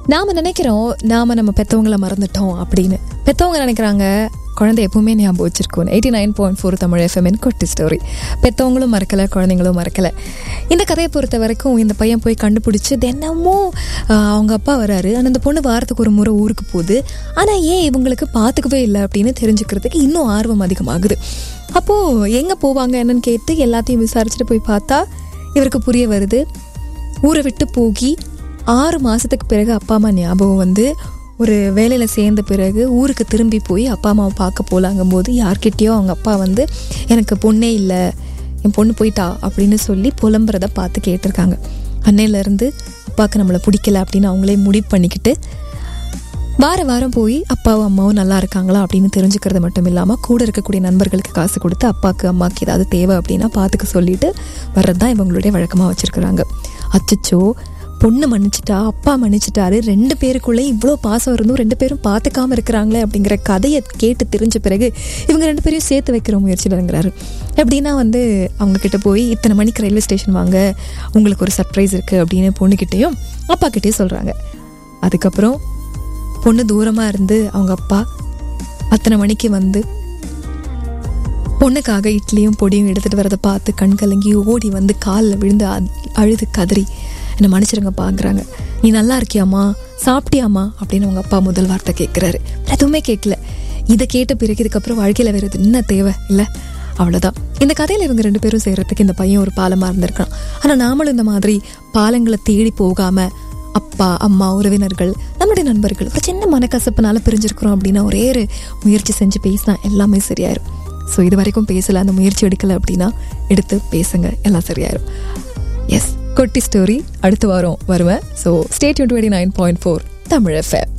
நாம நினைக்கிறோம் நாம நம்ம பெத்தவங்கள மறந்துட்டோம் அப்படின்னு பெத்தவங்க நினைக்கிறாங்க குழந்தை எப்பவுமே ஞாபகம் வச்சிருக்கோம் eighty nine point four Tamil எஃப்எம்என் கொட்டி ஸ்டோரி பெத்தவங்களும் மறக்கல குழந்தைங்களும் மறக்கல இந்த கதையை பொறுத்த வரைக்கும் இந்த பையன் போய் கண்டுபிடிச்சு தினமும் ஆஹ், அவங்க அப்பா வராரு ஆனால் இந்த பொண்ணு வாரத்துக்கு ஒரு முறை ஊருக்கு போகுது ஆனால் ஏன் இவங்களுக்கு பார்த்துக்கவே இல்லை அப்படின்னு தெரிஞ்சுக்கிறதுக்கு இன்னும் ஆர்வம் அதிகமாகுது அப்போது எங்கே போவாங்க என்னன்னு கேட்டு எல்லாத்தையும் விசாரிச்சுட்டு போய் பார்த்தா இவருக்கு புரிய வருது ஊரை விட்டு போகி ஆறு மாதத்துக்கு பிறகு அப்பா அம்மா ஞாபகம் வந்து ஒரு வேலையில் சேர்ந்த பிறகு ஊருக்கு திரும்பி போய் அப்பா அம்மாவை பார்க்க போலாங்கும் போது யார்கிட்டயோ அவங்க அப்பா வந்து எனக்கு பொண்ணே இல்லை என் பொண்ணு போயிட்டா அப்படின்னு சொல்லி புலம்புறத பார்த்து கேட்டிருக்காங்க அன்னையிலேருந்து அப்பாவுக்கு நம்மளை பிடிக்கல அப்படின்னு அவங்களே முடிவு பண்ணிக்கிட்டு வார வாரம் போய் அப்பாவும் அம்மாவும் நல்லா இருக்காங்களா அப்படின்னு தெரிஞ்சுக்கிறது மட்டும் இல்லாமல் கூட இருக்கக்கூடிய நண்பர்களுக்கு காசு கொடுத்து அப்பாவுக்கு அம்மாவுக்கு ஏதாவது தேவை அப்படின்னா பார்த்துக்க சொல்லிட்டு வர்றது தான் இவங்களுடைய வழக்கமாக வச்சுருக்குறாங்க அச்சச்சோ பொண்ணு மன்னிச்சிட்டா அப்பா மன்னிச்சிட்டாரு ரெண்டு பேருக்குள்ளே இவ்வளோ பாசம் இருந்தும் ரெண்டு பேரும் பார்த்துக்காம இருக்கிறாங்களே அப்படிங்கிற கதையை கேட்டு தெரிஞ்ச பிறகு இவங்க ரெண்டு பேரையும் சேர்த்து வைக்கிற முயற்சியில் இறங்குறாரு எப்படின்னா வந்து அவங்க கிட்ட போய் இத்தனை மணிக்கு ரயில்வே ஸ்டேஷன் வாங்க உங்களுக்கு ஒரு சர்ப்ரைஸ் இருக்குது அப்படின்னு பொண்ணுக்கிட்டேயும் அப்பா கிட்டேயும் சொல்கிறாங்க அதுக்கப்புறம் பொண்ணு தூரமாக இருந்து அவங்க அப்பா அத்தனை மணிக்கு வந்து பொண்ணுக்காக இட்லியும் பொடியும் எடுத்துகிட்டு வரதை பார்த்து கண் கலங்கி ஓடி வந்து காலில் விழுந்து அ- அழுது கதறி என்னை மன்னிச்சிருங்க பாக்குறாங்க நீ நல்லா இருக்கியாம்மா சாப்பிட்டியாம்மா அப்படின்னு அவங்க அப்பா முதல் வார்த்தை கேட்குறாரு எதுவுமே கேட்கல இதை கேட்ட பிறகு இதுக்கப்புறம் வாழ்க்கையில் வேறு எது என்ன தேவை இல்லை அவ்வளோதான் இந்த கதையில் இவங்க ரெண்டு பேரும் செய்கிறதுக்கு இந்த பையன் ஒரு பாலமாக இருந்திருக்கான் ஆனால் நாமளும் இந்த மாதிரி பாலங்களை தேடி போகாமல் அப்பா அம்மா உறவினர்கள் நம்மளுடைய நண்பர்கள் ஒரு சின்ன மனக்கசப்புனால பிரிஞ்சிருக்கிறோம் அப்படின்னா ஒரே ஒரு முயற்சி செஞ்சு பேசினா எல்லாமே சரியாயிரும் ஸோ இது வரைக்கும் பேசல அந்த முயற்சி எடுக்கல அப்படின்னா எடுத்து பேசுங்க எல்லாம் சரியாயிரும் எஸ் கொட்டி ஸ்டோரி அடுத்த வாரம் வருவேன் so state twenty nine point four Tamil FM